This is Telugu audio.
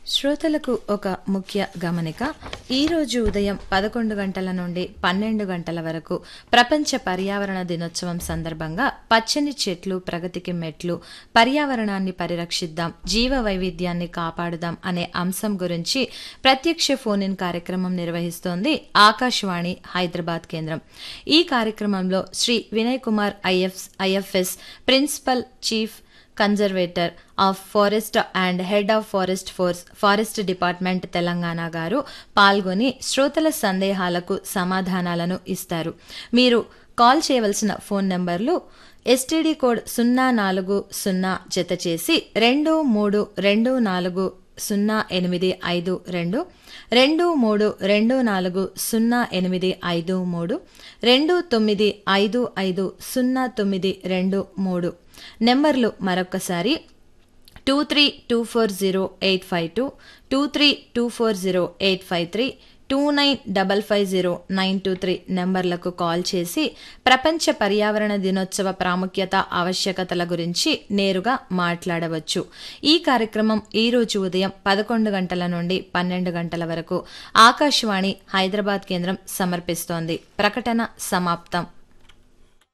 శ్రోతలకు ఒక ముఖ్య గమనిక ఈరోజు ఉదయం పదకొండు గంటల నుండి పన్నెండు గంటల వరకు ప్రపంచ పర్యావరణ దినోత్సవం సందర్భంగా పచ్చని చెట్లు ప్రగతికి మెట్లు పర్యావరణాన్ని పరిరక్షిద్దాం జీవ వైవిధ్యాన్ని కాపాడుదాం అనే అంశం గురించి ప్రత్యక్ష ఫోన్ ఇన్ కార్యక్రమం నిర్వహిస్తోంది ఆకాశవాణి హైదరాబాద్ కేంద్రం ఈ కార్యక్రమంలో Shri Vinay Kumar IF IFS principal chief conservator of forest and head of forest force forest department Telangana గారు పాల్గొని శ్రోతల సందేహాలకు సమాధానాలను ఇస్తారు మీరు కాల్ చేయవలసిన ఫోన్ నంబర్లు ఎస్టీడీ కోడ్ సున్నా నాలుగు సున్నా జత చేసి రెండు మూడు రెండు నాలుగు సున్నా ఎనిమిది ఐదు రెండు రెండు మూడు రెండు నాలుగు సున్నా ఎనిమిది ఐదు మూడు రెండు తొమ్మిది ఐదు ఐదు సున్నా తొమ్మిది రెండు మూడు నెంబర్లు మరొకసారి two three two four zero eight five two two three two four zero eight five three two nine double five zero nine two three నెంబర్లకు కాల్ చేసి ప్రపంచ పర్యావరణ దినోత్సవ ప్రాముఖ్యత ఆవశ్యకతల గురించి నేరుగా మాట్లాడవచ్చు ఈ కార్యక్రమం ఈ రోజు ఉదయం పదకొండు గంటల నుండి పన్నెండు గంటల వరకు ఆకాశవాణి హైదరాబాద్ కేంద్రం సమర్పిస్తోంది ప్రకటన సమాప్తం